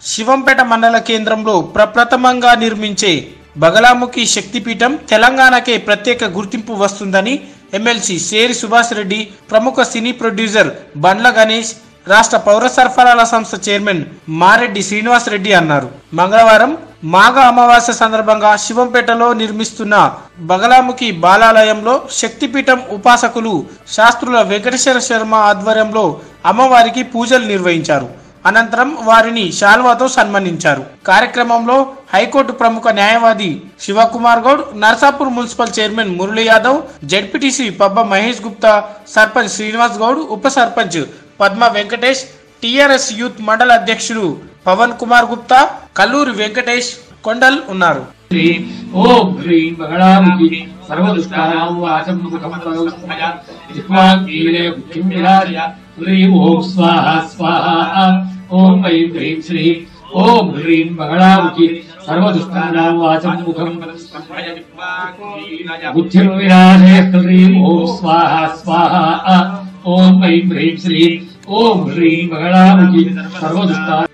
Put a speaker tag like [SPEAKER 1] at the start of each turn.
[SPEAKER 1] శివంపేట మండల కేంద్రంలో ప్రప్రథమంగా నిర్మించే బగలాముఖి శక్తిపీఠం తెలంగాణకే ప్రత్యేక గుర్తింపు వస్తుందని ఎమ్మెల్సీ సేరి సుభాష్ రెడ్డి ప్రముఖ సినీ ప్రొడ్యూసర్ బండ్ల గణేష్ రాష్ట్ర పౌర సరఫరాల సంస్థ చైర్మన్ మారెడ్డి శ్రీనివాస్ రెడ్డి అన్నారు మంగళవారం మాఘ అమావాస్య సందర్భంగా శివంపేటలో నిర్మిస్తున్న బగలాముఖి బాలాలయంలో శక్తిపీఠం ఉపాసకులు శాస్త్రుల వెంకటేశ్వర శర్మ ఆధ్వర్యంలో అమ్మవారికి పూజలు నిర్వహించారు అనంతరం వారిని శాల్వాతో సన్మానించారు కార్యక్రమంలో హైకోర్టు ప్రముఖ న్యాయవాది Shivakumar Goud Narsapur municipal chairman Murali Yadav ZPTC Pabba Mahesh Gupta sarpanch Srinivas Goud ఉప సర్పంచ్ పద్మ వెంకటేష్ టిఆర్ఎస్ యూత్ మండల అధ్యక్షుడు పవన్ కుమార్ గుప్తా కల్లూరి వెంకటేష్ కొండల్ ఉన్నారు
[SPEAKER 2] శ్రీం ఓం హ్రీం బగళాముఖి సర్వదుష్టానాం వాచం ముఖమతమయ జిహ్వాంగీరే బుద్ధిం విరాజయ హ్రీం ఓం స్వాహ స్వాహ ఓం ఐం హ్రీం శ్రీం ఓం హ్రీం బగళాముఖి సర్వదుష్టానాం వాచం ముఖం బుద్ధిం విరాజయ హ్రీం ఓం స్వాహ స్వాహ ఓం ఐం హ్రీం శ్రీం ఓం హ్రీం బగళాముఖి సర్వదుష్టానాం